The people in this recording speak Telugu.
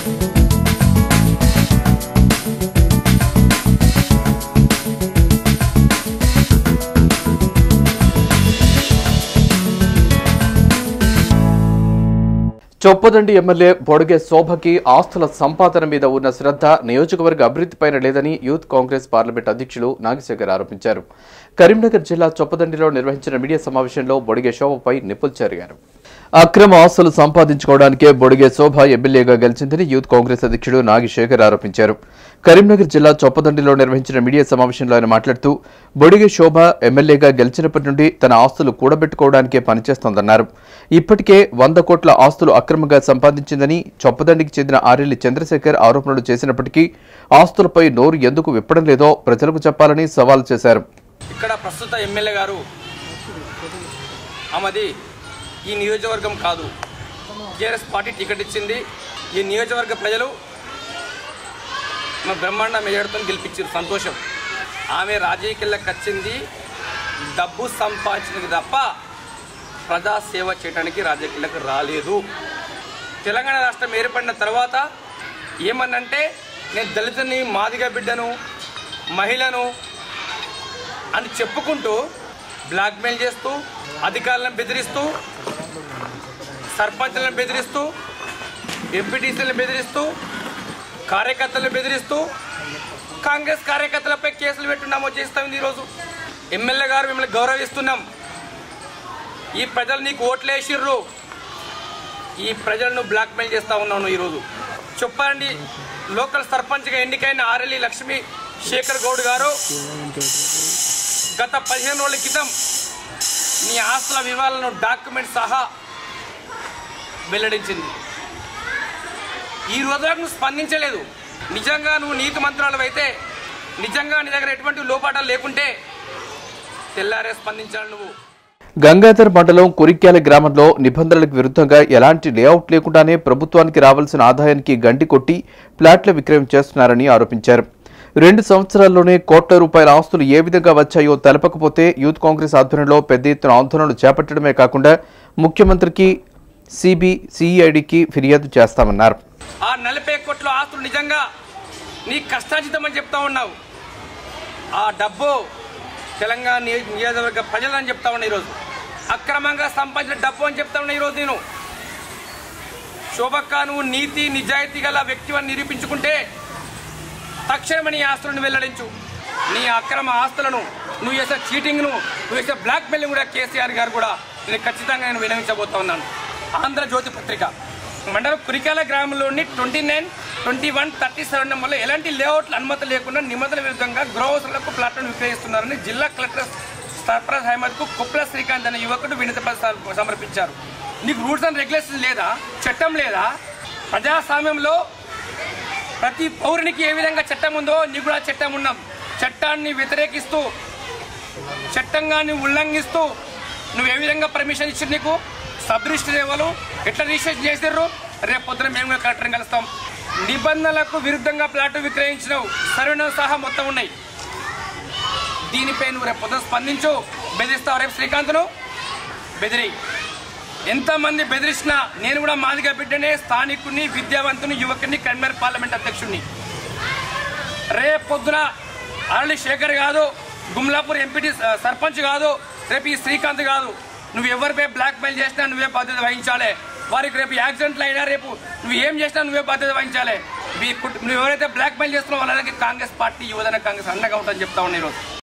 చొప్పదండి ఎమ్మెల్యే బొడిగే శోభకి ఆస్తుల సంపాదన మీద ఉన్న శ్రద్ధ నియోజకవర్గ అభివృద్ధిపైన లేదని యూత్ కాంగ్రెస్ పార్లమెంట్ అధ్యక్షులు నాగశేఖర్ ఆరోపించారు కరీంనగర్ జిల్లా చొప్పదండిలో నిర్వహించిన మీడియా సమావేశంలో బొడిగే శోభపై నిప్పులు చెరిగారు అక్రమ ఆస్తులు సంపాదించుకోవడానికే బొడిగే శోభ ఎమ్మెల్యేగా గెలిచిందని యూత్ కాంగ్రెస్ అధ్యక్షుడు నాగిశేఖర్ ఆరోపించారు కరీంనగర్ జిల్లా చొప్పదండిలో నిర్వహించిన మీడియా సమావేశంలో ఆయన మాట్లాడుతూ బొడిగే శోభ ఎమ్మెల్యేగా గెలిచినప్పటి నుండి తన ఆస్తులు కూడబెట్టుకోవడానికే పనిచేస్తోందన్నారు ఇప్పటికే వంద కోట్ల ఆస్తులు అక్రమంగా సంపాదించిందని చొప్పదండికి చెందిన ఆరెల్లి చంద్రశేఖర్ ఆరోపణలు చేసినప్పటికీ ఆస్తులపై నోరు ఎందుకు విప్పడం లేదో ప్రజలకు చెప్పాలని సవాల్ చేశారు ఇక్కడ ప్రస్తుత ఎమ్మెల్యే గారు ఆమెది ఈ నియోజకవర్గం కాదు టీఆర్ఎస్ పార్టీ టికెట్ ఇచ్చింది ఈ నియోజకవర్గ ప్రజలు మా బ్రహ్మాండ మెజార్టీతో గెలిపించారు సంతోషం ఆమె రాజకీయాలకు వచ్చింది డబ్బు సంపాదించడానికి తప్ప ప్రజా సేవ చేయడానికి రాజకీయాలకు రాలేదు తెలంగాణ రాష్ట్రం ఏర్పడిన తర్వాత ఏమన్నంటే నేను దళితుని మాదిగ బిడ్డను మహిళను అని చెప్పుకుంటూ బ్లాక్మెయిల్ చేస్తూ అధికారులను బెదిరిస్తూ సర్పంచ్లను బెదిరిస్తూ ఎంపీటీసీలను బెదిరిస్తూ కార్యకర్తలను బెదిరిస్తూ కాంగ్రెస్ కార్యకర్తలపై కేసులు పెట్టి నమోదు చేస్తాం ఈరోజు ఎమ్మెల్యే గారు మిమ్మల్ని గౌరవిస్తున్నాం ఈ ప్రజలు నీకు ఓట్లేసిర్రు ఈ ప్రజలను బ్లాక్మెయిల్ చేస్తా ఉన్నాను ఈరోజు చెప్పండి లోకల్ సర్పంచ్గా ఎన్నికైన ఆర్ఎల్ఈ లక్ష్మి శేఖర్ గౌడ్ గారు గత పదిహేను రోజుల క్రితం నీ ఆస్తుల వివరాలను డాక్యుమెంట్ సహా వెల్లడించింది ఈ రోజు వరకు నువ్వు స్పందించలేదు నిజంగా నువ్వు నీతి మంత్రాలు అయితే నిజంగా నీ దగ్గర ఎటువంటి లోపాటాలు లేకుంటే తెల్లారే స్పందించాలి నువ్వు గంగాధర్ మండలం కురిక్యాల గ్రామంలో నిబంధనలకు విరుద్ధంగా ఎలాంటి లేఅవుట్ లేకుండానే ప్రభుత్వానికి రావాల్సిన ఆదాయానికి గండి కొట్టి ప్లాట్ల విక్రయం చేస్తున్నారని ఆరోపించారు రెండు సంవత్సరాల్లోనే కోట్ల రూపాయల ఆస్తులు ఏ విధంగా వచ్చాయో తెలపకపోతే యూత్ కాంగ్రెస్ ఆధ్వర్యంలో పెద్ద ఎత్తున ఆందోళనలు చేపట్టడమే కాకుండా ముఖ్యమంత్రికి సిబి సిఐడికి ఫిర్యాదు చేస్తామన్నారు ఆ నలభై కోట్ల ఆస్తులు నిజంగా నీ కష్టాజితం అని చెప్తా ఉన్నావు ఆ డబ్బు తెలంగాణ నియో- నియోజకవర్గ ప్రజలని చెప్తా ఉన్నా ఈరోజు అక్రమంగా సంపాదించిన డబ్బు అని చెప్తా ఉన్నా ఈరోజు నేను శోభక్క నువ్వు నీతి నిజాయితీ గల వ్యక్తివని నిరూపించుకుంటే తక్షణమే నీ ఆస్తులను వెల్లడించు నీ అక్రమ ఆస్తులను నువ్వు చేసే చీటింగ్ను నువ్వు చేసే బ్లాక్ మెయిలింగ్ కూడా కేసీఆర్ గారు కూడా నేను ఖచ్చితంగా నేను వినవించబోతా ఉన్నాను ఆంధ్రజ్యోతి పత్రిక మండలం కురికాల గ్రామంలోని twenty nine twenty one thirty seven నెంబర్లో ఎలాంటి లేఅవుట్ల అనుమతి లేకుండా నిబంధనల విరుద్ధంగా గృహవసరులకు ప్లాట్లను విక్రయిస్తున్నారని జిల్లా కలెక్టర్ సర్ఫరాజ్ అహ్మద్కు కుప్ల శ్రీకాంత్ అనే యువకుడు వినతి పత్రం సమర్పించారు నీకు రూల్స్ అండ్ రెగ్యులేషన్స్ లేదా చట్టం లేదా ప్రజాస్వామ్యంలో ప్రతి పౌరునికి ఏ విధంగా చట్టం ఉందో నీకు కూడా చట్టం ఉన్నాం చట్టాన్ని వ్యతిరేకిస్తూ చట్టంగాన్ని ఉల్లంఘిస్తూ నువ్వు ఏ విధంగా పర్మిషన్ ఇచ్చి నీకు సబ్ రిజిస్టర్ ఇవ్వలు ఎట్లా రిజిస్ట్రేషన్ చేసారు రేపు పొద్దున మేము కూడా కలెక్టర్ని కలుస్తాం నిబంధనలకు విరుద్ధంగా ప్లాట్ విక్రయించినావు సర్వేను సహా మొత్తం ఉన్నాయి దీనిపై నువ్వు రేపు పొద్దున స్పందించు బెదిరిస్తావు రేపు శ్రీకాంత్ను బెదిరి ఎంతమంది బెదిరించినా నేను కూడా మాదిగా బిడ్డనే స్థానికుని విద్యావంతుని యువకుని కన్వీనర్ పార్లమెంట్ అధ్యక్షుడిని రేపు పొద్దున అరళి శేఖర్ కాదు గుమ్లాపూర్ ఎంపీటీ సర్పంచ్ కాదు రేపు ఈ శ్రీకాంత్ కాదు నువ్వు ఎవరిపై బ్లాక్ మెయిల్ చేసినా నువ్వే బాధ్యత వహించాలి వారికి రేపు యాక్సిడెంట్లు అయినా రేపు నువ్వు ఏం చేసినా నువ్వే బాధ్యత వహించాలి మీ కుట్- నువ్వు ఎవరైతే బ్లాక్ మెయిల్ చేస్తున్నావు వాళ్ళకి కాంగ్రెస్ పార్టీ యువజన కాంగ్రెస్ అండగా ఉంటుందని చెప్తా ఉన్నా ఈరోజు